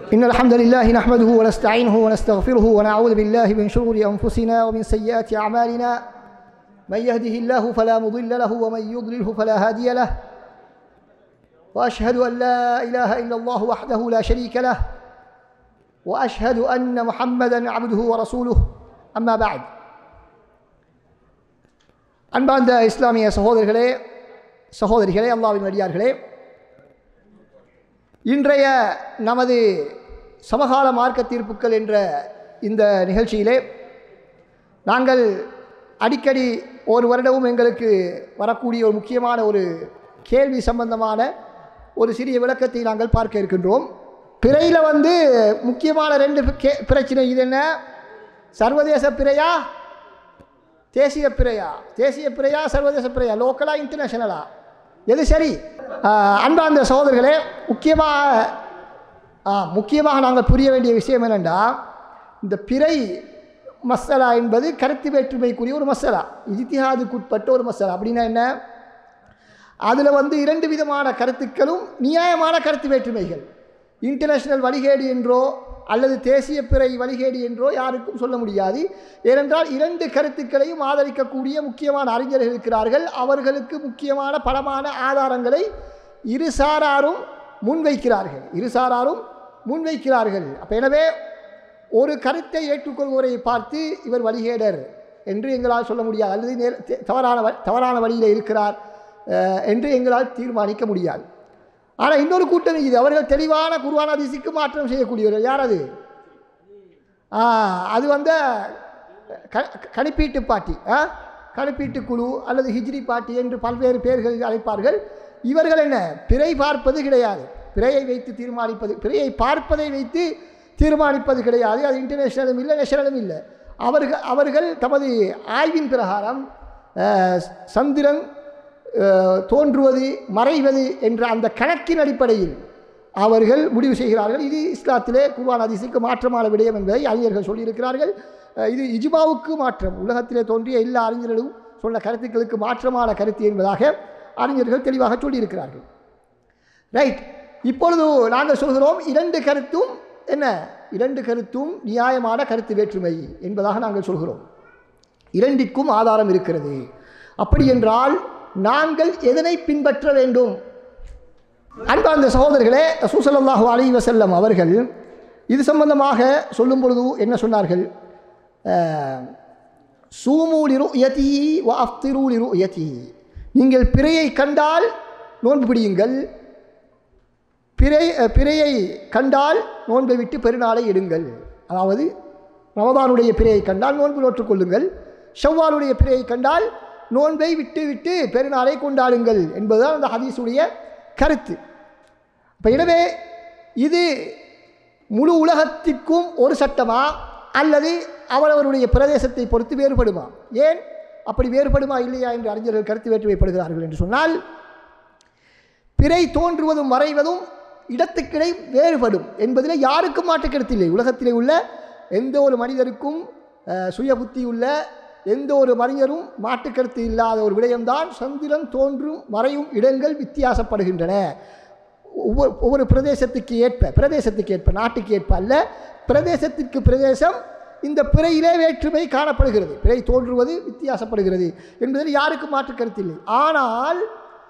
إن الحمد لله نحمده ونستعينه ونستغفره ونعوذ بالله من شرور أنفسنا ومن سيئات أعمالنا من يهده الله فلا مضل له ومن يضلله فلا هادي له وأشهد أن لا إله إلا الله وحده لا شريك له وأشهد أن محمدا عبده ورسوله أما بعد அன்பார்ந்த இஸ்லாமிய சகோதரர்களே சகோதரிகளே அல்லாவின் அடியார்களே இன்றைய நமது சமகால மார்க்க தீர்ப்புகள் என்ற இந்த நிகழ்ச்சியிலே நாங்கள் அடிக்கடி ஒரு வருடமும் எங்களுக்கு வரக்கூடிய ஒரு முக்கியமான ஒரு கேள்வி சம்பந்தமான ஒரு சிறிய விளக்கத்தை நாங்கள் பார்க்க இருக்கின்றோம் பிறையில் வந்து முக்கியமான ரெண்டு கே பிரச்சனை இது என்ன சர்வதேச பிறையா தேசிய பிறையா தேசிய பிறையா சர்வதேச பிறையா லோக்கலா இன்டர்நேஷனலா எது சரி ஆஹ் அன்பார்ந்த சகோதரர்களே முக்கியமாக ஆ, முக்கியமாக நாங்கள் புரிய வேண்டிய விஷயம் என்னென்னா இந்த பிறை மசாலா என்பது கருத்து வேற்றுமைக்குரிய ஒரு மசாலா இஜித்திஹாதுக்குட்பட்ட ஒரு மசாலா அப்படின்னா என்ன அதில் வந்து இரண்டு விதமான கருத்துக்களும் நியாயமான கருத்து வேற்றுமைகள் இன்டர்நேஷனல் வழிகேடு என்றோ அல்லது தேசிய பிறை வழிகேடு என்றோ யாருக்கும் சொல்ல முடியாது ஏனென்றால் இரண்டு கருத்துக்களையும் ஆதரிக்கக்கூடிய முக்கியமான அறிஞர்கள் இருக்கிறார்கள் அவர்களுக்கு முக்கியமான பலமான ஆதாரங்களை இருசாராரும் முன்வைக்கிறார்கள் இருசாராரும் முன்வைக்கிறார்கள் அப்போ எனவே ஒரு கருத்தை ஏற்றுக்கொள்வோரை பார்த்து இவர் வழிகேடர் என்று எங்களால் சொல்ல முடியாது அல்லது நேர் தே- தவறான வ- தவறான வழியில் இருக்கிறார் அஹ், என்று எங்களால் தீர்மானிக்க முடியாது ஆனால் இன்னொரு கூட்டம் இது அவர்கள் தெளிவான குருவான அதிசிக்கு மாற்றம் செய்யக்கூடியவர்கள் யார் அது ஆ, அது வந்து க கணிப்பீட்டு பாட்டி ஆ கணிப்பீட்டு குழு அல்லது ஹிஜ்ரி பாட்டி என்று பல்வேறு பெயர்களில் அழைப்பார்கள் இவர்கள் என்ன பிறை பார்ப்பது கிடையாது பிறையை வைத்து தீர்மானிப்பது பிறையை பார்ப்பதை வைத்து தீர்மானிப்பது கிடையாது அது இன்டர்நேஷனலும் இல்லை நேஷனலும் இல்லை அவர்கள் அவர்கள் தமது ஆய்வின் பிரகாரம் அஹ், சந்திரன் அஹ், தோன்றுவது மறைவது என்ற அந்த கணக்கின் அடிப்படையில் அவர்கள் முடிவு செய்கிறார்கள் இது இஸ்லாத்திலே குர்ஆன் ஹதீஸுக்கு மாற்றமான விடயம் என்பதை அறிஞர்கள் சொல்லியிருக்கிறார்கள் அஹ் இது இஜ்மாவுக்கு மாற்றம் உலகத்திலே தோன்றிய எல்லா அறிஞர்களும் சொன்ன கருத்துக்களுக்கு மாற்றமான கருத்து என்பதாக அறிஞர்கள் தெளிவாக சொல்லியிருக்கிறார்கள் ரைட் இப்பொழுது நாங்கள் சொல்கிறோம் இரண்டு கருத்தும் என்ன இரண்டு கருத்தும் நியாயமான கருத்து வேற்றுமை என்பதாக நாங்கள் சொல்கிறோம் இரண்டிற்கும் ஆதாரம் இருக்கிறது அப்படி என்றால் நாங்கள் எதனை பின்பற்ற வேண்டும் அன்பார்ந்த சகோதரர்களே ரசூசல்லாஹு அலைஹி வஸல்லம் அவர்கள் இது சம்பந்தமாக சொல்லும் பொழுது என்ன சொன்னார்கள் சூமூலிரு யதி வ அஃப்திரூலிரு யதி நீங்கள் பிறையை கண்டால் நோன்பு பிடியுங்கள் பிறை அஹ், பிறையை கண்டால் நோன்பை விட்டு பெருநாளை எடுங்கள் அதாவது ரமதானுடைய பிறையை கண்டால் நோன்பு நோற்றுக் கொள்ளுங்கள் ஷவ்வாலுடைய பிறையை கண்டால் நோன்பை விட்டு விட்டு பெருநாளை கொண்டாடுங்கள் என்பதுதான் அந்த ஹதீஸுடைய கருத்து இப்போ எனவே இது முழு உலகத்திற்கும் ஒரு சட்டமா அல்லது அவரவருடைய பிரதேசத்தை பொறுத்து வேறுபடுமா ஏன் அப்படி வேறுபடுமா இல்லையா என்று அறிஞர்கள் கருத்து வேற்றுமைப்படுகிறார்கள் என்று சொன்னால் பிறை தோன்றுவதும் மறைவதும் இடத்துக்கிடை வேறுபடும் என்பதில் யாருக்கும் மாற்று கருத்தில்லை உலகத்திலே உள்ள எந்த ஒரு மனிதருக்கும் அஹ், சுய புத்தி உள்ள எந்த ஒரு மனிதரும் மாற்று கருத்து இல்லாத ஒரு விடயம்தான் சந்திரன் தோன்றும் மறையும் இடங்கள் வித்தியாசப்படுகின்றன ஒவ்வொரு ஒவ்வொரு பிரதேசத்துக்கு ஏற்ப பிரதேசத்துக்கு ஏற்ப நாட்டுக்கு ஏற்ப அல்ல பிரதேசத்திற்கு பிரதேசம் இந்த பிறையிலே வேற்றுமை காணப்படுகிறது பிறை தோன்றுவது வித்தியாசப்படுகிறது என்பதில் யாருக்கும் மாற்று கருத்தில்லை ஆனால்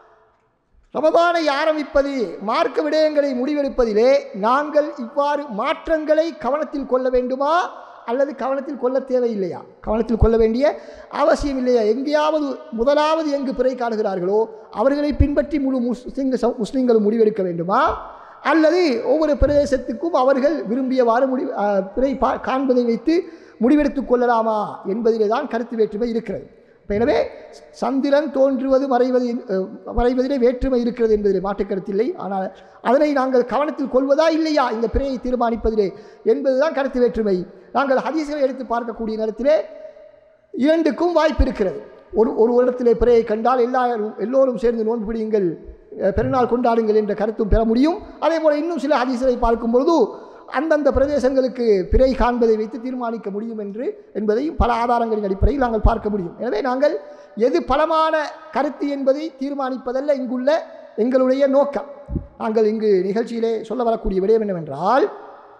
ரமதானை ஆரம்பிப்பது மார்க்க விடயங்களை முடிவெடுப்பதிலே நாங்கள் இவ்வாறு மாற்றங்களை கவனத்தில் கொள்ள வேண்டுமா அல்லது கவனத்தில் கொள்ள தேவையில்லையா கவனத்தில் கொள்ள வேண்டிய அவசியம் இல்லையா எங்கேயாவது முதலாவது எங்கு பிறை காணுகிறார்களோ அவர்களை பின்பற்றி முழு முஸ்லிம் முஸ்லிம்களும் முடிவெடுக்க வேண்டுமா அல்லது ஒவ்வொரு பிரதேசத்துக்கும் அவர்கள் விரும்பியவாறு முடி அஹ், பிறை பா காண்பதை வைத்து முடிவெடுத்துக் கொள்ளலாமா என்பதிலே தான் கருத்து வேற்றுமை இருக்கிறது இப்ப எனவே சந்திரன் தோன்றுவது மறைவது அஹ், மறைவதிலே வேற்றுமை இருக்கிறது என்பதிலே மாற்றுக் கருத்தில்லை ஆனால் அதனை நாங்கள் கவனத்தில் கொள்வதா இல்லையா இந்த பிறையை தீர்மானிப்பதிலே என்பதுதான் கருத்து வேற்றுமை நாங்கள் ஹதீஸ்களை எடுத்து பார்க்கக்கூடிய நேரத்திலே இரண்டுக்கும் வாய்ப்பு இருக்கிறது ஒரு ஒரு இடத்திலே பிறையை கண்டால் எல்லாரும் எல்லோரும் சேர்ந்து நோன்பு பிடியுங்கள் அஹ், பெருநாள் கொண்டாடுங்கள் என்ற கருத்தும் பெற முடியும் அதே போல் இன்னும் சில ஹதீஸ்களை பார்க்கும் பொழுது அந்தந்த பிரதேசங்களுக்கு பிறை காண்பதை வைத்து தீர்மானிக்க முடியும் என்று என்பதையும் பல ஆதாரங்களின் அடிப்படையில் நாங்கள் பார்க்க முடியும் எனவே நாங்கள் எது பலமான கருத்து என்பதை தீர்மானிப்பதல்ல இங்குள்ள எங்களுடைய நோக்கம் நாங்கள் இங்கு நிகழ்ச்சியிலே சொல்ல வரக்கூடிய விடயம் என்னவென்றால்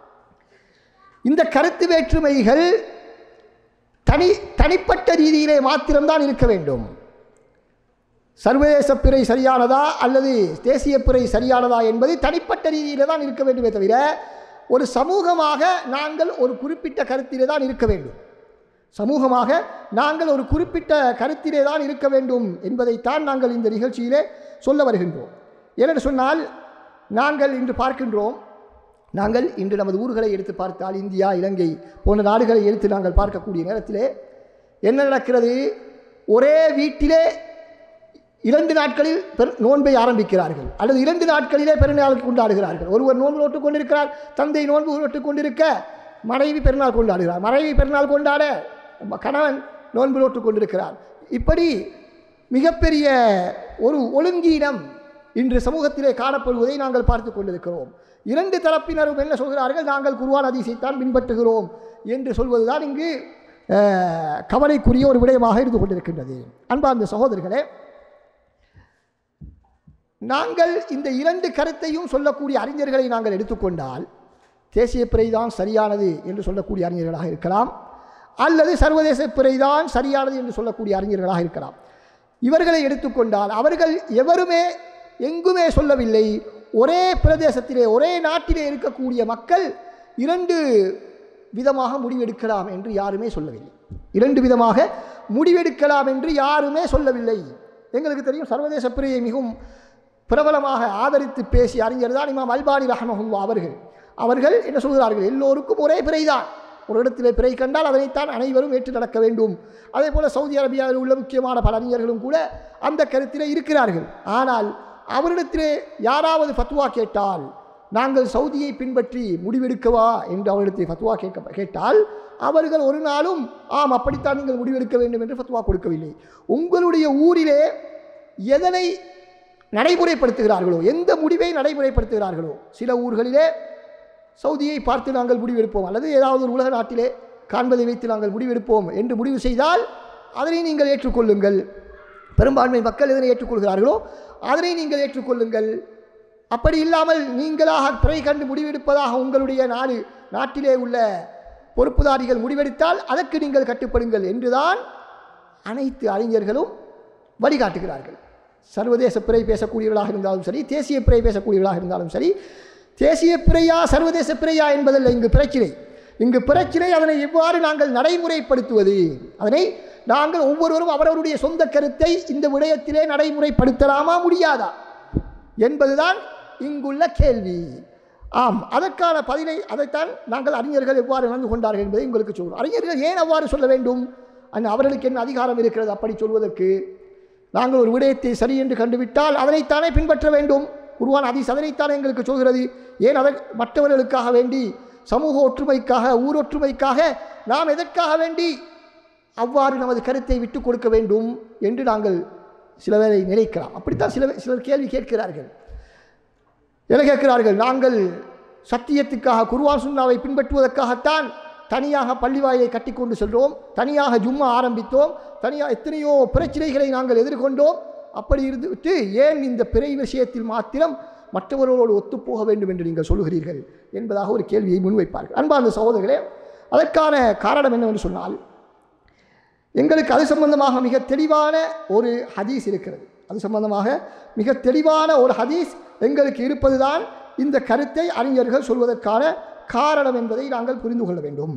இந்த கருத்து வேற்றுமைகள் தனி தனிப்பட்ட ரீதியிலே மாத்திரம்தான் இருக்க வேண்டும் சர்வதேச பிறை சரியானதா அல்லது தேசிய பிறை சரியானதா என்பது தனிப்பட்ட ரீதியிலே தான் இருக்க வேண்டுமே தவிர ஒரு சமூகமாக நாங்கள் ஒரு குறிப்பிட்ட கருத்திலே தான் இருக்க வேண்டும் சமூகமாக நாங்கள் ஒரு குறிப்பிட்ட கருத்திலே தான் இருக்க வேண்டும் என்பதைத்தான் நாங்கள் இந்த நிகழ்ச்சியிலே சொல்ல வருகின்றோம் ஏனென்று சொன்னால் நாங்கள் இன்று பார்க்கின்றோம் நாங்கள் இன்று நமது ஊர்களை எடுத்து பார்த்தால் இந்தியா இலங்கை போன்ற நாடுகளை எடுத்து நாங்கள் பார்க்கக்கூடிய நேரத்திலே என்ன நடக்கிறது ஒரே வீட்டிலே இரண்டு நாட்களில் பெரு நோன்பை ஆரம்பிக்கிறார்கள் அல்லது இரண்டு நாட்களிலே பெருநாள் கொண்டாடுகிறார்கள் ஒருவர் நோன்பு நோட்டுக் கொண்டிருக்கிறார் தந்தை நோன்பு நோட்டுக் கொண்டிருக்க மனைவி பெருநாள் கொண்டாடுகிறார் மனைவி பெருநாள் கொண்டாட கணவன் நோன்பு நோட்டுக் கொண்டிருக்கிறார் இப்படி மிகப்பெரிய ஒரு ஒழுங்கீனம் இன்று சமூகத்திலே காணப்படுவதை நாங்கள் பார்த்து கொண்டிருக்கிறோம் இரண்டு தரப்பினரும் என்ன சொல்கிறார்கள் நாங்கள் குருவான் அதிசைத்தான் பின்பற்றுகிறோம் என்று சொல்வதுதான் இங்கு அஹ், கவலைக்குரிய ஒரு விடயமாக இருந்து கொண்டிருக்கின்றது அன்பார்ந்த சகோதரர்களே நாங்கள் இந்த இரண்டு கருத்தையும் சொல்லக்கூடிய அறிஞர்களை நாங்கள் எடுத்துக்கொண்டால் தேசிய பிறைதான் சரியானது என்று சொல்லக்கூடிய அறிஞர்களாக இருக்கலாம் அல்லது சர்வதேச பிறைதான் சரியானது என்று சொல்லக்கூடிய அறிஞர்களாக இருக்கலாம் இவர்களை எடுத்துக்கொண்டால் அவர்கள் எவருமே எங்குமே சொல்லவில்லை ஒரே பிரதேசத்திலே ஒரே நாட்டிலே இருக்கக்கூடிய மக்கள் இரண்டு விதமாக முடிவெடுக்கலாம் என்று யாருமே சொல்லவில்லை இரண்டு விதமாக முடிவெடுக்கலாம் என்று யாருமே சொல்லவில்லை எங்களுக்கு தெரியும் சர்வதேச பிறையை மிகவும் பிரபலமாக ஆதரித்து பேசிய அறிஞர் தான் இமாம் அல்பானி ரஹமஹுல்லா அவர்கள் அவர்கள் என்ன சொல்கிறார்கள் எல்லோருக்கும் ஒரே பிறைதான் ஒரு இடத்திலே பிறை கண்டால் அதனைத்தான் அனைவரும் ஏற்று நடக்க வேண்டும் அதே போல சவுதி அரேபியாவில் உள்ள முக்கியமான பல அறிஞர்களும் கூட அந்த கருத்திலே இருக்கிறார்கள் ஆனால் அவரிடத்திலே யாராவது ஃபத்வா கேட்டால் நாங்கள் சவுதியை பின்பற்றி முடிவெடுக்கவா என்று அவரிடத்தில் ஃபத்வா கேட்க கேட்டால் அவர்கள் ஒரு நாளும் ஆம் அப்படித்தான் நீங்கள் முடிவெடுக்க வேண்டும் என்று ஃபத்வா கொடுக்கவில்லை உங்களுடைய ஊரிலே எதனை நடைமுறைப்படுத்துகிறார்களோ எந்த முடிவை நடைமுறைப்படுத்துகிறார்களோ சில ஊர்களிலே சவுதியை பார்த்து நாங்கள் முடிவெடுப்போம் அல்லது ஏதாவது ஒரு உலக நாட்டிலே காண்பதை வைத்து நாங்கள் முடிவெடுப்போம் என்று முடிவு செய்தால் அதனை நீங்கள் ஏற்றுக்கொள்ளுங்கள் பெரும்பான்மை மக்கள் எதனை ஏற்றுக்கொள்கிறார்களோ அதனை நீங்கள் ஏற்றுக்கொள்ளுங்கள் அப்படி இல்லாமல் நீங்களாக பிறை கண்டு முடிவெடுப்பதாக உங்களுடைய நாடு நாட்டிலே உள்ள பொறுப்புதாரிகள் முடிவெடுத்தால் அதற்கு நீங்கள் கட்டுப்படுங்கள் என்றுதான் அனைத்து அறிஞர்களும் வழிகாட்டுகிறார்கள் சர்வதேச பிறை பேசக்கூடியவர்களாக இருந்தாலும் சரி தேசிய பிறை பேசக்கூடியவர்களாக இருந்தாலும் சரி தேசிய பிறையா சர்வதேச பிறையா என்பதல்ல இங்கு பிரச்சினை இங்கு பிரச்சினை அதனை எவ்வாறு நாங்கள் நடைமுறைப்படுத்துவது அதனை நாங்கள் ஒவ்வொருவரும் அவரவருடைய சொந்த கருத்தை இந்த விடயத்திலே நடைமுறைப்படுத்தலாமா முடியாதா என்பதுதான் இங்குள்ள கேள்வி ஆம் அதற்கான பதிலை அதைத்தான் நாங்கள் அறிஞர்கள் எவ்வாறு நடந்து கொண்டார்கள் என்பதை உங்களுக்கு சொல்கிறோம் அறிஞர்கள் ஏன் அவ்வாறு சொல்ல வேண்டும் அண்ட் அவர்களுக்கு என்ன அதிகாரம் இருக்கிறது அப்படி சொல்வதற்கு நாங்கள் ஒரு விடயத்தை சரி என்று கண்டுவிட்டால் அதனைத்தானே பின்பற்ற வேண்டும் உருவான அதிஸ் அதனைத்தானே எங்களுக்கு சொல்கிறது ஏன் அதை மற்றவர்களுக்காக வேண்டி சமூக ஒற்றுமைக்காக ஊர் ஒற்றுமைக்காக நாம் எதற்காக வேண்டி அவ்வாறு நமது கருத்தை விட்டு கொடுக்க வேண்டும் என்று நாங்கள் சில பேரை நினைக்கலாம் அப்படித்தான் சில சிலர் கேள்வி கேட்கிறார்கள் என்ன கேட்கிறார்கள் நாங்கள் சத்தியத்துக்காக குருவான் சுன்னாவை பின்பற்றுவதற்காகத்தான் தனியாக பள்ளிவாயை கட்டி கொண்டு செல்றோம் தனியாக ஜும்மா ஆரம்பித்தோம் தனியாக எத்தனையோ பிரச்சனைகளை நாங்கள் எதிர்கொண்டோம் அப்படி இருந்துவிட்டு ஏன் இந்த பிறை விஷயத்தில் மாத்திரம் மற்றவர்களோடு ஒத்துப்போக வேண்டும் என்று நீங்கள் சொல்லுகிறீர்கள் என்பதாக ஒரு கேள்வியை முன்வைப்பார்கள் அன்பார்ந்த சகோதரர்களே அதற்கான காரணம் என்னவென்று சொன்னால் எங்களுக்கு அது சம்பந்தமாக மிக தெளிவான ஒரு ஹதீஸ் இருக்கிறது அது சம்பந்தமாக மிக தெளிவான ஒரு ஹதீஸ் எங்களுக்கு இருப்பதுதான் இந்த கருத்தை அறிஞர்கள் சொல்வதற்கான காரணம் என்பதை நாங்கள் புரிந்து கொள்ள வேண்டும்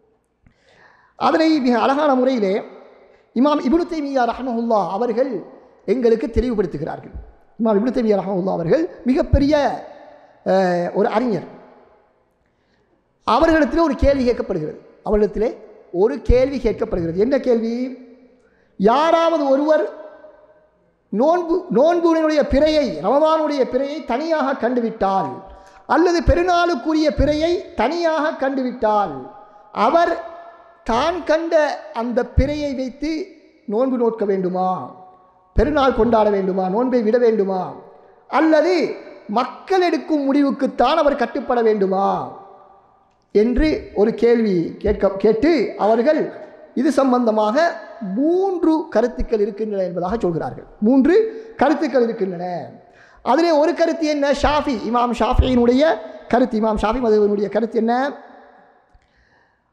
அதனை மிக அழகான முறையிலே இமாம் இப்னு தைமியா ரஹமஹுல்லா அவர்கள் எங்களுக்கு தெளிவுபடுத்துகிறார்கள் இமாம் இப்னு தைமியா ரஹமஹுல்லா அவர்கள் மிகப்பெரிய அஹ், ஒரு அறிஞர் அவர்களிடத்திலே ஒரு கேள்வி கேட்கப்படுகிறது அவர்களிடத்திலே ஒரு கேள்வி கேட்கப்படுகிறது என்ன கேள்வி யாராவது ஒருவர் நோன்பு நோன்புடைய பிறையை ரமதானுடைய பிறையை தனியாக கண்டுவிட்டால் அல்லது பெருநாளுக்குரிய பிறையை தனியாக கண்டுவிட்டால் அவர் தான் கண்ட அந்த பிறையை வைத்து நோன்பு நோக்க வேண்டுமா பெருநாள் கொண்டாட வேண்டுமா நோன்பை விட வேண்டுமா அல்லது மக்கள் எடுக்கும் முடிவுக்குத்தான் அவர் கட்டுப்பட வேண்டுமா என்று ஒரு கேள்வி கேட்க கேட்டு அவர்கள் இது சம்பந்தமாக மூன்று கருத்துக்கள் இருக்கின்றன என்பதாக சொல்கிறார்கள் மூன்று கருத்துக்கள் இருக்கின்றன அதிலே ஒரு கருத்து என்ன ஷாஃபி இமாம் ஷாஃபியினுடைய கருத்து இமாம் ஷாஃபி மதுவனுடைய கருத்து என்ன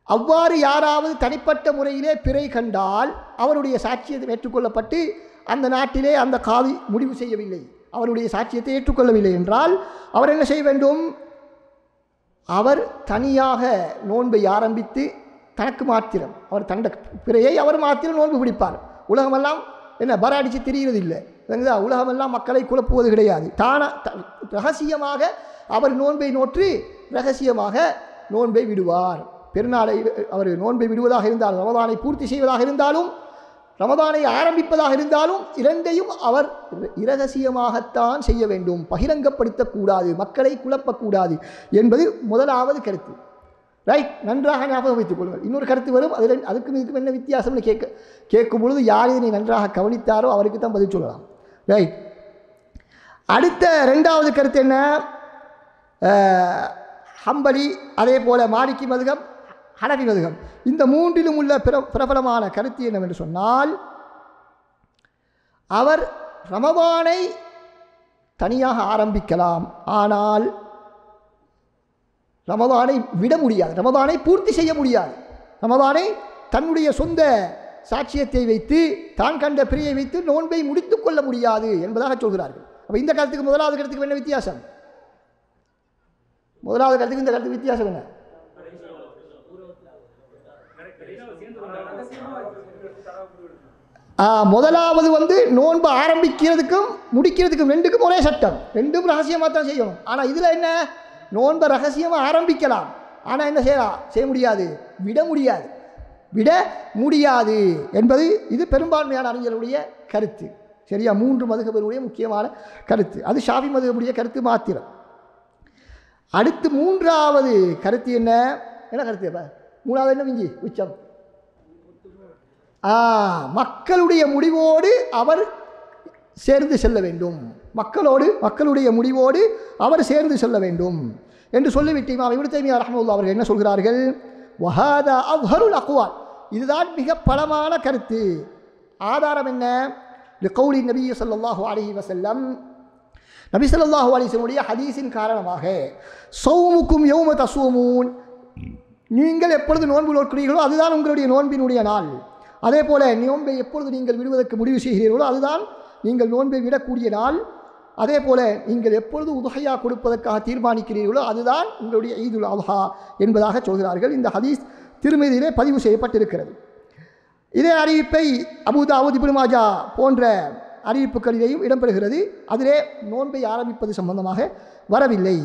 அவ்வாறு யாராவது தனிப்பட்ட முறையிலே பிறை கண்டால் அவருடைய சாட்சியத்தை ஏற்றுக்கொள்ளப்பட்டு அந்த நாட்டிலே அந்த காதி முடிவு செய்யவில்லை அவருடைய சாட்சியத்தை ஏற்றுக்கொள்ளவில்லை என்றால் அவர் என்ன செய்ய வேண்டும் அவர் தனியாக நோன்பை ஆரம்பித்து தனக்கு மாத்திரம் அவர் தண்ட பிறையை அவர் மாத்திரம் நோன்பு பிடிப்பார் உலகமெல்லாம் என்ன பராடிச்சு தெரிகிறது இல்லை விளங்குதா உலகமெல்லாம் மக்களை குழப்புவது கிடையாது தானா த- ரகசியமாக அவர் நோன்பை நோற்று ரகசியமாக நோன்பை விடுவார் பெருநாளை அவர் நோன்பை விடுவதாக இருந்தாலும் ரமதானை பூர்த்தி செய்வதாக இருந்தாலும் ரமதானை ஆரம்பிப்பதாக இருந்தாலும் இரண்டையும் அவர் இரகசியமாகத்தான் செய்ய வேண்டும் பகிரங்கப்படுத்தக்கூடாது மக்களை குழப்பக்கூடாது என்பது முதலாவது கருத்து ரைட் நன்றாக ஞாபகம் வைத்துக் கொள்ளுங்கள் இன்னொரு கருத்து வரும் அதில் அதுக்கும் இதுக்கும் என்ன வித்தியாசம்னு கேட்க கேட்கும் பொழுது யார் இதனை நன்றாக கவனித்தாரோ அவருக்கு தான் பதில் சொல்லலாம் ரைட் அடுத்த ரெண்டாவது கருத்து என்ன அஹ், ஹம்பலி அதே போல மாலிக்கி மதுகம் ஹனபி மதுகம் இந்த மூன்றிலும் உள்ள பிர பிரபலமான கருத்து என்னவென்று சொன்னால் அவர் ரமபானை தனியாக ஆரம்பிக்கலாம் ஆனால் ரமதானை விட முடியாது ரமதானை பூர்த்தி செய்ய முடியாது ரமதானை தன்னுடைய சொந்த சாட்சியத்தை வைத்து தான் கண்ட பிரியை வைத்து நோன்பை முடித்துக் கொள்ள முடியாது என்பதாக சொல்கிறார்கள் அப்போ இந்த கருத்துக்கு முதலாவது கருத்துக்கு என்ன வித்தியாசம் முதலாவது கருத்துக்கு இந்த கருத்துக்கு வித்தியாசம் என்ன ஆ, முதலாவது வந்து நோன்பு ஆரம்பிக்கிறதுக்கும் முடிக்கிறதுக்கும் ரெண்டுக்கும் ஒரே சட்டம் ரெண்டும் ரகசியமாக தான் செய்யணும் ஆனால் இதில் என்ன நோன்பை ரகசியமாக ஆரம்பிக்கலாம் ஆனால் என்ன செய்யலாம் செய்ய முடியாது விட முடியாது விட முடியாது என்பது இது பெரும்பான்மையான அறிஞர்களுடைய கருத்து சரியா மூன்று மதுகபருடைய முக்கியமான கருத்து அது ஷாஃபி மதுகபுடைய கருத்து மாத்திரம் அடுத்து மூன்றாவது கருத்து என்ன என்ன கருத்து அப்ப மூணாவது என்ன மிஞ்சி உச்சம் ஆ மக்களுடைய முடிவோடு அவர் சேர்ந்து செல்ல வேண்டும் மக்களோடு மக்களுடைய முடிவோடு அவர் சேர்ந்து செல்ல வேண்டும் என்று சொல்லிவிட்டு இமாம் இப்னு தைமியா ரஹ்மத்துல்லாஹி அவர்கள் என்ன சொல்கிறார்கள் வஹாதா அவ்ஹருல் அக்வால் இதுதான் மிக பலமான கருத்து ஆதாரம் என்ன கௌலி நபி ஸல்லல்லாஹு அலைஹி வஸல்லம் நபி ஸல்லல்லாஹு அலைஹி வஸல்லுடைய ஹதீஸின் காரணமாக சௌமுக்கும் யௌம தசூமூன் நீங்கள் எப்பொழுது நோன்பு நோக்கிறீர்களோ அதுதான் உங்களுடைய நோன்பினுடைய நாள் அதே போல நோன்பை எப்பொழுது நீங்கள் விடுவதற்கு முடிவு செய்கிறீர்களோ அதுதான் நீங்கள் நோன்பை விடக்கூடிய நாள் அதே போல நீங்கள் எப்பொழுது உதகையா கொடுப்பதற்காக தீர்மானிக்கிறீர்களோ அதுதான் உங்களுடைய ஈதுல் அல்ஹா என்பதாக சொல்கிறார்கள் இந்த ஹதீஸ் திருமதியிலே பதிவு செய்யப்பட்டிருக்கிறது இதே அறிவிப்பை அபுதாவுத் இப்னு மாஜா போன்ற அறிவிப்புகளிலேயும் இடம்பெறுகிறது அதிலே நோன்பை ஆரம்பிப்பது சம்பந்தமாக வரவில்லை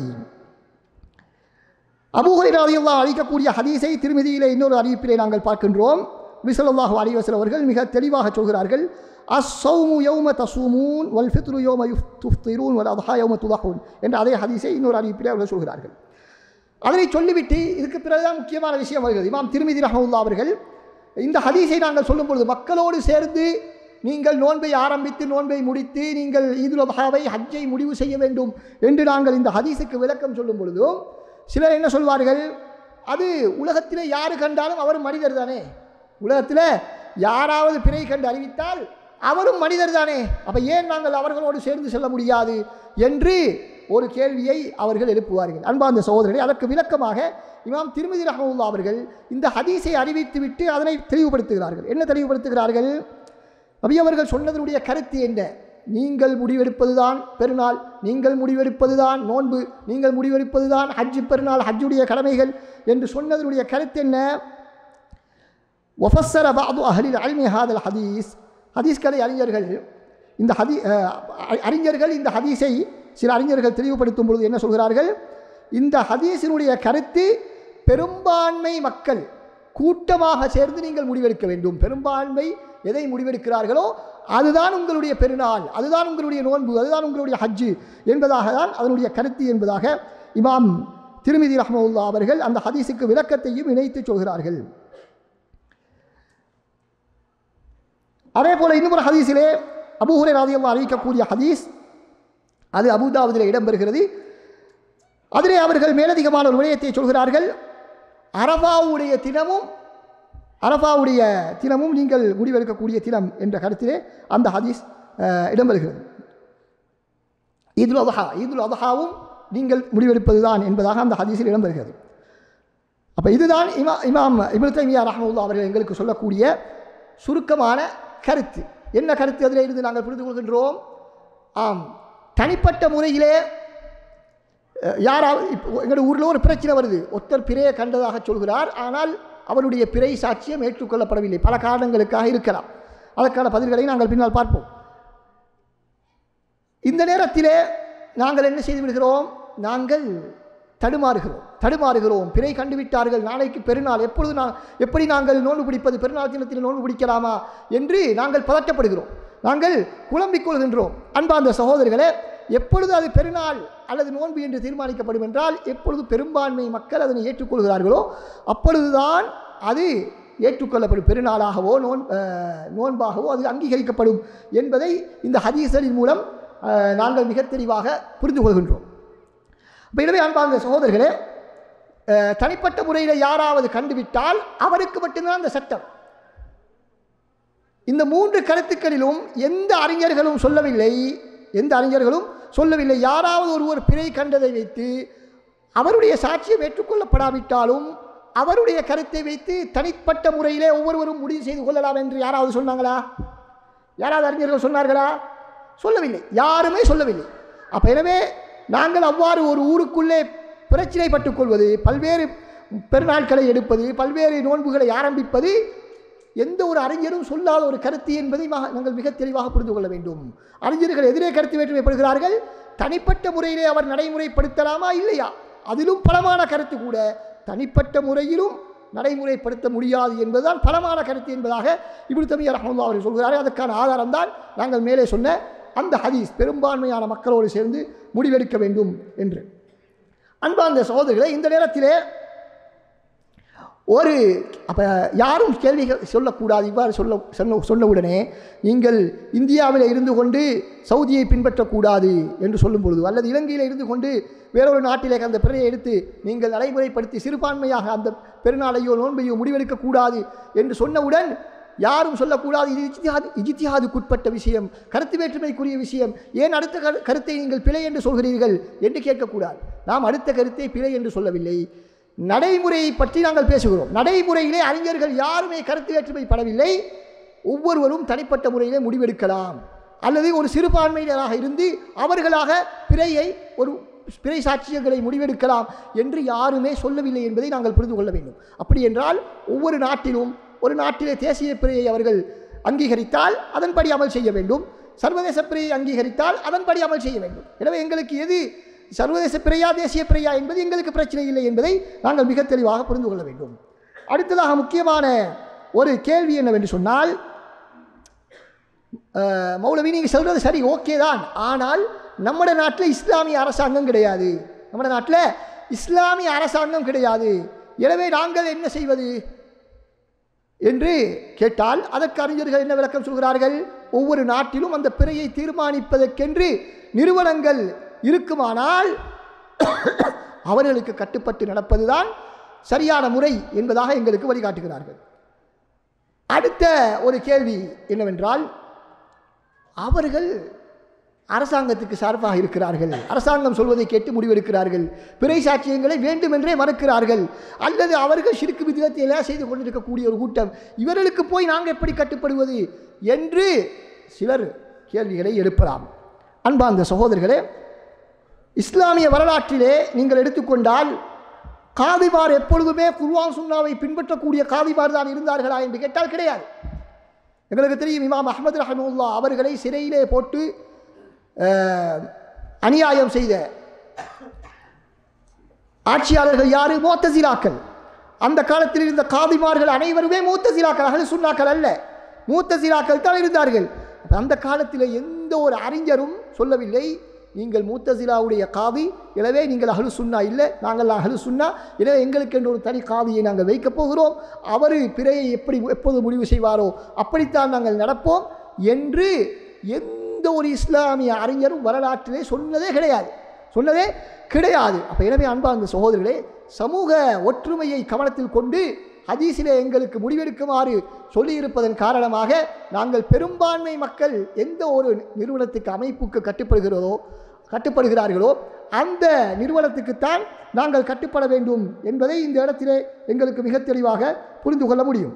அபூஹைராதியல்லா அளிக்கக்கூடிய ஹதீஸை திருமதியிலே இன்னொரு அறிவிப்பிலே நாங்கள் பார்க்கின்றோம் விசலல்லாஹு அலிவசல் அவர்கள் மிக தெளிவாக சொல்கிறார்கள் அஸ்ஸௌமு யௌம தசூமூன் வல் ஃபித்ரு யௌம யுஃப் துஃப்திரூன் வல் அதஹா யௌம துதஹூன் என்ற அதே ஹதீஸை இன்னொரு அறிவிப்பிலே அவர்கள் சொல்கிறார்கள் அதனை சொல்லிவிட்டு இதுக்கு பிறகுதான் முக்கியமான விஷயம் வருகிறது இமாம் திருமிதி ரஹமுல்லா அவர்கள் இந்த ஹதீஸை நாங்கள் சொல்லும் பொழுது மக்களோடு சேர்ந்து நீங்கள் நோன்பை ஆரம்பித்து நோன்பை முடித்து நீங்கள் ஈதுல் அத்ஹாவை ஹஜ்ஜை முடிவு செய்ய வேண்டும் என்று நாங்கள் இந்த ஹதீஸுக்கு விளக்கம் சொல்லும் பொழுதும் சிலர் என்ன சொல்வார்கள் அது உலகத்திலே யாரு கண்டாலும் அவர் மனிதர் தானே உலகத்தில் யாராவது பிறை கண்டு அறிவித்தால் அவரும் மனிதர் தானே அப்போ ஏன் நாங்கள் அவர்களோடு சேர்ந்து செல்ல முடியாது என்று ஒரு கேள்வியை அவர்கள் எழுப்புவார்கள் அன்பார்ந்த சகோதரரை அதற்கு விளக்கமாக இமாம் திருமதி ரஹமுல்லா அவர்கள் இந்த ஹதீஸை அறிவித்துவிட்டு அதனை தெளிவுபடுத்துகிறார்கள் என்ன தெளிவுபடுத்துகிறார்கள் நபி அவர்கள் சொன்னதனுடைய கருத்து என்ன நீங்கள் முடிவெடுப்பதுதான் பெருநாள் நீங்கள் முடிவெடுப்பதுதான் நோன்பு நீங்கள் முடிவெடுப்பதுதான் ஹஜ்ஜு பெருநாள் ஹஜ்ஜுடைய கடமைகள் என்று சொன்னதனுடைய கருத்து என்ன ஒஃபஸர பாது அஹலில் அல்மி ஹாதல் ஹதீஸ் ஹதீஸ்களை அறிஞர்கள் இந்த ஹதி அஹ், அறிஞர்கள் இந்த ஹதீஸை சில அறிஞர்கள் தெளிவுபடுத்தும் பொழுது என்ன சொல்கிறார்கள் இந்த ஹதீஸினுடைய கருத்து பெரும்பான்மை மக்கள் கூட்டமாக சேர்ந்து நீங்கள் முடிவெடுக்க வேண்டும் பெரும்பான்மை எதை முடிவெடுக்கிறார்களோ அதுதான் உங்களுடைய பெருநாள் அதுதான் உங்களுடைய நோன்பு அதுதான் உங்களுடைய ஹஜ்ஜு என்பதாக தான் அதனுடைய கருத்து என்பதாக இமாம் திருமிதி ரஹ்மவுல்லா அவர்கள் அந்த ஹதீஸுக்கு விளக்கத்தையும் இணைத்து சொல்கிறார்கள் அதே போல இன்னொரு ஹதீஸிலே அபூஹுரை ராதியல்லா அறிவிக்கக்கூடிய ஹதீஸ் அது அபுதாவதில் இடம்பெறுகிறது அதிலே அவர்கள் மேலதிகமான ஒரு விடயத்தை சொல்கிறார்கள் அரபாவுடைய தினமும் அரபாவுடைய தினமும் நீங்கள் முடிவெடுக்கக்கூடிய தினம் என்ற கருத்திலே அந்த ஹதீஸ் அஹ், இடம்பெறுகிறது ஈதுல் அதஹா ஈதுல் அதஹாவும் நீங்கள் முடிவெடுப்பதுதான் என்பதாக அந்த ஹதீஸில் இடம்பெறுகிறது அப்போ இதுதான் இமா இமாம் இப்னு தைமியா ரஹ்மத்துல்லாஹி அவர்கள் எங்களுக்கு சொல்லக்கூடிய சுருக்கமான கருத்து என்ன கருத்து அதில் இருந்து நாங்கள் புரிந்து கொள்கின்றோம் ஆம் தனிப்பட்ட முறையிலே அஹ், யாராவது இப்போ எங்களுடைய ஊரில் ஒரு பிரச்சனை வருது ஒருத்தர் பிறையை கண்டதாக சொல்கிறார் ஆனால் அவருடைய பிறை சாட்சியம் ஏற்றுக்கொள்ளப்படவில்லை பல காரணங்களுக்காக இருக்கலாம் அதற்கான பதில்களை நாங்கள் பின்னால் பார்ப்போம் இந்த நேரத்திலே நாங்கள் என்ன செய்து விடுகிறோம் நாங்கள் தடுமாறுகிறோம் தடுமாறுகிறோம் பிறை கண்டுவிட்டார்கள் நாளைக்கு பெருநாள் எப்பொழுது நான் எப்படி நாங்கள் நோன்பு பிடிப்பது பெருநாள் தினத்தில் நோன்பு பிடிக்கலாமா என்று நாங்கள் பதட்டப்படுகிறோம் நாங்கள் குழம்பிக் கொள்கின்றோம் அன்பார்ந்த சகோதரர்களே எப்பொழுது அது பெருநாள் அல்லது நோன்பு என்று தீர்மானிக்கப்படும் என்றால் எப்பொழுது பெரும்பான்மை மக்கள் அதனை ஏற்றுக்கொள்கிறார்களோ அப்பொழுதுதான் அது ஏற்றுக்கொள்ளப்படும் பெருநாளாகவோ நோன் அஹ், நோன்பாகவோ அது அங்கீகரிக்கப்படும் என்பதை இந்த ஹதீசரின் மூலம் அஹ், நாங்கள் மிக தெளிவாக புரிந்து கொள்கின்றோம் அப்ப எனவே அன்பார்ந்த சகோதரர்களே அஹ், தனிப்பட்ட முறையில் யாராவது கண்டுவிட்டால் அவருக்கு மட்டும்தான் அந்த சட்டம் இந்த மூன்று கருத்துக்களிலும் எந்த அறிஞர்களும் சொல்லவில்லை எந்த அறிஞர்களும் சொல்லவில்லை யாராவது ஒருவர் பிறை கண்டதை வைத்து அவருடைய சாட்சியம் ஏற்றுக்கொள்ளப்படாவிட்டாலும் அவருடைய கருத்தை வைத்து தனிப்பட்ட முறையிலே ஒவ்வொருவரும் முடிவு செய்து கொள்ளலாம் என்று யாராவது சொன்னாங்களா யாராவது அறிஞர்கள் சொன்னார்களா சொல்லவில்லை யாருமே சொல்லவில்லை அப்போ எனவே நாங்கள் அவ்வாறு ஒரு ஊருக்குள்ளே பிரச்சினைப்பட்டுக் கொள்வது பல்வேறு பெருநாட்களை எடுப்பது பல்வேறு நோன்புகளை ஆரம்பிப்பது எந்த ஒரு அறிஞரும் சொல்லாத ஒரு கருத்து என்பதை மக- நாங்கள் மிக தெளிவாக புரிந்து கொள்ள வேண்டும் அறிஞர்கள் எதிரே கருத்து வேற்றுமைப்படுகிறார்கள் தனிப்பட்ட முறையிலே அவர் நடைமுறைப்படுத்தலாமா இல்லையா அதிலும் பலமான கருத்து கூட தனிப்பட்ட முறையிலும் நடைமுறைப்படுத்த முடியாது என்பதுதான் பலமான கருத்து என்பதாக இப்னு தமியா ரஹ்மத்துல்லாஹி அவர்கள் சொல்கிறார்கள் அதற்கான ஆதாரம் தான் நாங்கள் மேலே சொன்ன அந்த ஹதீஸ் பெரும்பான்மையான மக்களோடு சேர்ந்து முடிவெடுக்க வேண்டும் என்று அன்பார்ந்த சகோதரர்களே இந்த நேரத்திலே ஒரு அப்போ யாரும் கேள்விகள் சொல்லக்கூடாது இவ்வாறு சொல்ல சொன்ன சொன்னவுடனே நீங்கள் இந்தியாவில் இருந்து கொண்டு சவுதியை பின்பற்றக்கூடாது என்று சொல்லும் பொழுது அல்லது இலங்கையில் இருந்து கொண்டு வேறொரு நாட்டிலே அந்த பிறையை எடுத்து நீங்கள் நடைமுறைப்படுத்தி சிறுபான்மையாக அந்த பெருநாளையோ நோன்பையோ முடிவெடுக்கக்கூடாது என்று சொன்னவுடன் யாரும் சொல்லக்கூடாது இது இஜ்திஹாது இஜ்திஹாதுக்குட்பட்ட விஷயம் கருத்து வேற்றுமைக்குரிய விஷயம் ஏன் அடுத்த கரு கருத்தை நீங்கள் பிழை என்று சொல்கிறீர்கள் என்று கேட்கக்கூடாது நாம் அடுத்த கருத்தை பிழை என்று சொல்லவில்லை நடைமுறையை பற்றி நாங்கள் பேசுகிறோம் நடைமுறையிலே அறிஞர்கள் யாருமே கருத்து வேற்றுமை படவில்லை ஒவ்வொருவரும் தனிப்பட்ட முறையிலே முடிவெடுக்கலாம் அல்லது ஒரு சிறுபான்மையினராக இருந்து அவர்களாக பிறையை ஒரு பிறை சாட்சியங்களை முடிவெடுக்கலாம் என்று யாருமே சொல்லவில்லை என்பதை நாங்கள் புரிந்து கொள்ள வேண்டும் அப்படி என்றால் ஒவ்வொரு நாட்டிலும் ஒரு நாட்டிலே தேசிய பிறையை அவர்கள் அங்கீகரித்தால் அதன்படி அமல் செய்ய வேண்டும் சர்வதேச பிறையை அங்கீகரித்தால் அதன்படி அமல் செய்ய வேண்டும் எனவே எங்களுக்கு எது சர்வதேச பிறையா தேசிய பிறையா என்பது எங்களுக்கு பிரச்சனை இல்லை என்பதை நாங்கள் மிக தெளிவாக புரிந்து கொள்ள வேண்டும் அடுத்ததாக முக்கியமான ஒரு கேள்வி என்னவென்று சொன்னால் அஹ், மௌலவி நீங்கள் சொல்கிறது சரி ஓகே தான் ஆனால் நம்மட நாட்டில் இஸ்லாமிய அரசாங்கம் கிடையாது நம்மட நாட்டில் இஸ்லாமிய அரசாங்கம் கிடையாது எனவே நாங்கள் என்ன செய்வது என்று கேட்டால் அதற்கு அறிஞர்கள் என்ன விளக்கம் சொல்கிறார்கள் ஒவ்வொரு நாட்டிலும் அந்த பிறையை தீர்மானிப்பதற்கென்று நிறுவனங்கள் இருக்குமானால் அவர்களுக்கு கட்டுப்பட்டு நடப்பதுதான் சரியான முறை என்பதாக எங்களுக்கு வழிகாட்டுகிறார்கள் அடுத்த ஒரு கேள்வி என்னவென்றால் அவர்கள் அரசாங்கத்துக்கு சார்பாக இருக்கிறார்கள் அரசாங்கம் சொல்வதை கேட்டு முடிவெடுக்கிறார்கள் பிறை சாட்சியங்களை வேண்டுமென்றே மறுக்கிறார்கள் அல்லது அவர்கள் சிறுக்கு விதத்தை எல்லாம் செய்து கொண்டிருக்கக்கூடிய ஒரு கூட்டம் இவர்களுக்கு போய் நாங்கள் எப்படி கட்டுப்படுவது என்று சிலர் கேள்விகளை எழுப்பலாம் அன்பார்ந்த சகோதரர்களே இஸ்லாமிய வரலாற்றிலே நீங்கள் எடுத்துக்கொண்டால் காதிபார் எப்பொழுதுமே குர்ஆன் சுன்னாவை பின்பற்றக்கூடிய காதிபார் தான் இருந்தார்களா என்று கேட்டால் கிடையாது எங்களுக்கு தெரியும் இமாம் அஹ்மது ரஹமுல்லா அவர்களை சிறையிலே போட்டு அஹ், அநியாயம் செய்த ஆட்சியாளர்கள் யாரு மோத்தசிலாக்கள் அந்த காலத்தில் இருந்த காதிமார்கள் அனைவருமே மூத்தசிலாக்கள் அகல் சுன்னாக்கள் அல்ல மூத்தசிலாக்கள் தான் இருந்தார்கள் அப்ப அந்த காலத்தில் எந்த ஒரு அறிஞரும் சொல்லவில்லை நீங்கள் மூத்தசிலாவுடைய காதி எனவே நீங்கள் அகலு சுன்னா இல்லை நாங்கள் அகலு சுன்னா எனவே எங்களுக்கு என்று ஒரு தனி காதியை நாங்கள் வைக்கப் போகிறோம் அவர் பிறையை எப்படி எப்போது முடிவு செய்வாரோ அப்படித்தான் நாங்கள் நடப்போம் என்று எந்த ஒரு இஸ்லாமிய அறிஞரும் வரலாற்றிலே சொன்னதே கிடையாது சொன்னதே கிடையாது அப்போ எனவே அன்பார்ந்த சகோதரர்களே சமூக ஒற்றுமையை கவனத்தில் கொண்டு ஹதீஸிலே எங்களுக்கு முடிவெடுக்குமாறு சொல்லியிருப்பதன் காரணமாக நாங்கள் பெரும்பான்மை மக்கள் எந்த ஒரு நிறுவனத்துக்கு அமைப்புக்கு கட்டுப்படுகிறதோ கட்டுப்படுகிறார்களோ அந்த நிறுவனத்துக்குத்தான் நாங்கள் கட்டுப்பட வேண்டும் என்பதை இந்த இடத்திலே எங்களுக்கு மிக தெளிவாக புரிந்து கொள்ள முடியும்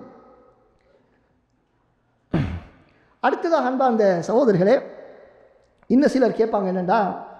அடுத்ததாக அன்பா அந்த சகோதரர்களே இன்னும் சிலர் கேட்பாங்க என்னென்னா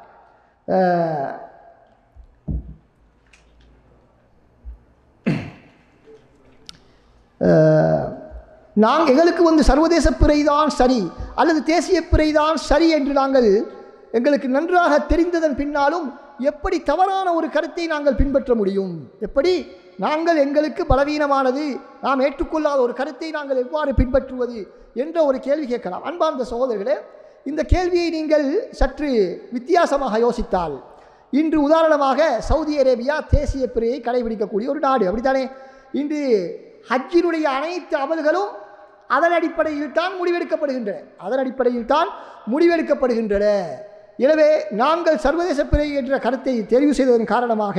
நாங்கள் எங்களுக்கு வந்து சர்வதேச பிறை தான் சரி அல்லது தேசிய பிறை தான் சரி என்று நாங்கள் எங்களுக்கு நன்றாக தெரிந்ததன் பின்னாலும் எப்படி தவறான ஒரு கருத்தை நாங்கள் பின்பற்ற முடியும் எப்படி நாங்கள் எங்களுக்கு பலவீனமானது நாம் ஏற்றுக்கொள்ளாத ஒரு கருத்தை நாங்கள் எவ்வாறு பின்பற்றுவது என்ற ஒரு கேள்வி கேட்கலாம் அன்பார்ந்த சகோதரர்களே இந்த கேள்வியை நீங்கள் சற்று வித்தியாசமாக யோசித்தால் இன்று உதாரணமாக சவுதி அரேபியா தேசிய பிறையை கடைபிடிக்கக்கூடிய ஒரு நாடு அப்படித்தானே இன்று ஹஜ்ஜினுடைய அனைத்து அமல்களும் அதன் அடிப்படையில் தான் முடிவெடுக்கப்படுகின்றன அதன் அடிப்படையில் தான் முடிவெடுக்கப்படுகின்றன எனவே நாங்கள் சர்வதேச பிறை என்ற கருத்தை தெரிவு செய்ததன் காரணமாக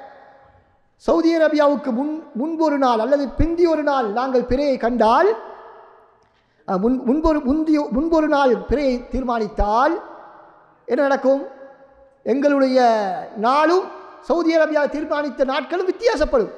சவுதி அரேபியாவுக்கு முன் முன்பொரு நாள் அல்லது பிந்தி ஒரு நாள் நாங்கள் பிறையை கண்டால் அஹ், முன் முன்பொரு முந்திய முன்பொரு நாள் பிறையை தீர்மானித்தால் என்ன நடக்கும் எங்களுடைய நாளும் சவுதி அரேபியா தீர்மானித்த நாட்களும் வித்தியாசப்படும்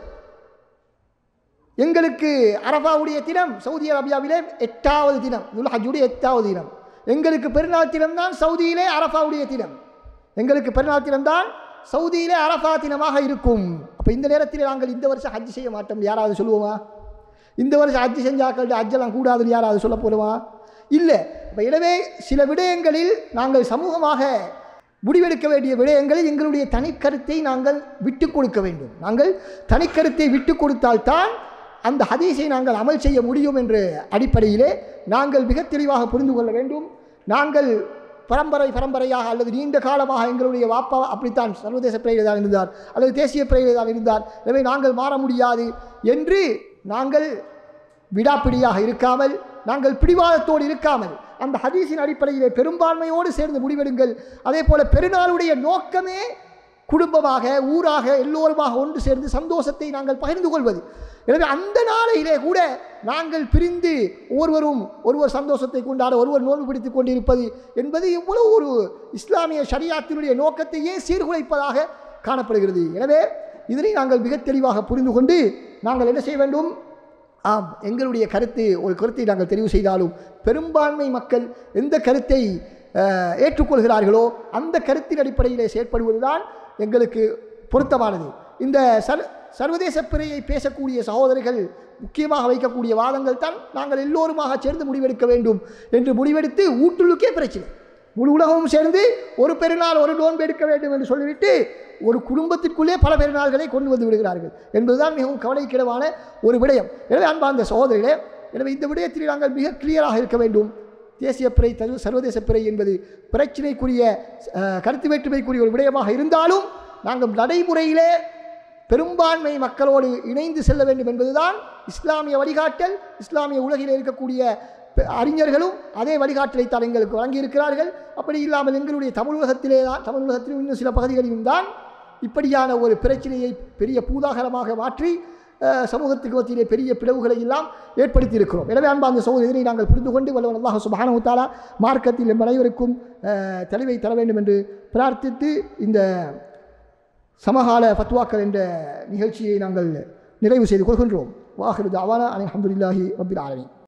எங்களுக்கு அரபாவுடைய தினம் சவுதி அரேபியாவிலே எட்டாவது தினம் துல்ஹஜுடைய எட்டாவது தினம் எங்களுக்கு பெருநாள் தினம்தான் சவுதியிலே அரபாவுடைய தினம் எங்களுக்கு பெருநாள் தினம்தான் சவுதியிலே அரபா தினமாக இருக்கும் அப்போ இந்த நேரத்தில் நாங்கள் இந்த வருஷம் ஹஜ் செய்ய மாட்டோம் யாராவது சொல்லுவோமா இந்த வருஷம் ஹஜ் செஞ்சாக்கள் ஹஜ்ஜெல்லாம் கூடாதுன்னு யாராவது சொல்ல போடுமா இல்லை இப்போ எனவே சில விடயங்களில் நாங்கள் சமூகமாக முடிவெடுக்க வேண்டிய விடயங்களில் எங்களுடைய தனிக்கருத்தை நாங்கள் விட்டு கொடுக்க வேண்டும் நாங்கள் தனிக்கருத்தை விட்டு கொடுத்தால்தான் அந்த ஹதீஸை நாங்கள் அமல் செய்ய முடியும் என்ற அடிப்படையிலே நாங்கள் மிக தெளிவாக புரிந்து கொள்ள வேண்டும் நாங்கள் பரம்பரை பரம்பரையாக அல்லது நீண்ட காலமாக எங்களுடைய வாப்பா அப்படித்தான் சர்வதேச பிறையில் தான் இருந்தார் அல்லது தேசிய பிறையில் தான் இருந்தார் எனவே நாங்கள் மாற முடியாது என்று நாங்கள் விடாப்பிடியாக இருக்காமல் நாங்கள் பிடிவாதத்தோடு இருக்காமல் அந்த ஹதீஸின் அடிப்படையிலே பெரும்பான்மையோடு சேர்ந்து முடிவெடுங்கள் அதே போல பெருநாளுடைய நோக்கமே குடும்பமாக ஊராக எல்லோருமாக ஒன்று சேர்ந்து சந்தோஷத்தை நாங்கள் பகிர்ந்து கொள்வது எனவே அந்த நாளையிலே கூட நாங்கள் பிரிந்து ஒருவரும் ஒருவர் சந்தோஷத்தை கொண்டாட ஒருவர் நோன்பு பிடித்துக் கொண்டிருப்பது என்பது எவ்வளவு ஒரு இஸ்லாமிய ஷரியாத்தினுடைய நோக்கத்தையே சீர்குலைப்பதாக காணப்படுகிறது எனவே இதனை நாங்கள் மிக தெளிவாக புரிந்து கொண்டு நாங்கள் என்ன செய்ய வேண்டும் ஆம் எங்களுடைய கருத்து ஒரு கருத்தை நாங்கள் தெரிவு செய்தாலும் பெரும்பான்மை மக்கள் எந்த கருத்தை அஹ், ஏற்றுக்கொள்கிறார்களோ அந்த கருத்தின் அடிப்படையிலே செயற்படுவதுதான் எங்களுக்கு பொருத்தமானது இந்த சர் சர்வதேச பிறையை பேசக்கூடிய சகோதரர்கள் முக்கியமாக வைக்கக்கூடிய வாதங்கள் தான் நாங்கள் எல்லோருமாக சேர்ந்து முடிவெடுக்க வேண்டும் என்று முடிவெடுத்து ஊட்டுள்ளுக்கே பிரச்சனை முழு உலகமும் சேர்ந்து ஒரு பெருநாள் ஒரு நோன்பு எடுக்க வேண்டும் என்று சொல்லிவிட்டு ஒரு குடும்பத்திற்குள்ளே பல பெருநாள்களை கொண்டு வந்து விடுகிறார்கள் என்பதுதான் மிகவும் கவலைக்கிடமான ஒரு விடயம் எனவே அன்பார்ந்த சகோதரிகளே எனவே இந்த விடயத்தில் நாங்கள் மிக கிளியராக இருக்க வேண்டும் தேசிய பிறை தரு சர்வதேச பிறை என்பது பிரச்சினைக்குரிய அஹ், கருத்து வேற்றுமைக்குரிய ஒரு விடயமாக இருந்தாலும் நாங்கள் நடைமுறையிலே பெரும்பான்மை மக்களோடு இணைந்து செல்ல வேண்டும் என்பதுதான் இஸ்லாமிய வழிகாட்டல் இஸ்லாமிய உலகில் இருக்கக்கூடிய பெ- அறிஞர்களும் அதே வழிகாட்டலை தான் எங்களுக்கு வழங்கியிருக்கிறார்கள் அப்படி இல்லாமல் எங்களுடைய தமிழ் உலகத்திலே தான் தமிழ் உலகத்திலும் இன்னும் சில பகுதிகளிலும் தான் இப்படியான ஒரு பிரச்சனையை பெரிய பூதாகரமாக மாற்றி அஹ், சமூகத்துக்கு மத்தியிலே பெரிய பிளவுகளை எல்லாம் ஏற்படுத்தி இருக்கிறோம் எனவே அன்பார்ந்த சகோதரரை நாங்கள் புரிந்து கொண்டு வல்லவன் அல்லாஹ் சுப்ஹானஹு தஆலா மார்க்கத்தில் எம் அனைவருக்கும் அஹ், தெளிவை தர வேண்டும் என்று பிரார்த்தித்து இந்த சமகால ஃபத்வாக்கள் என்ற நிகழ்ச்சியை நாங்கள் நிறைவு செய்து கொள்கின்றோம் வாஹிரு தாவானா அலி அஹமதுல்லாஹி ரபில் ஆலமீன்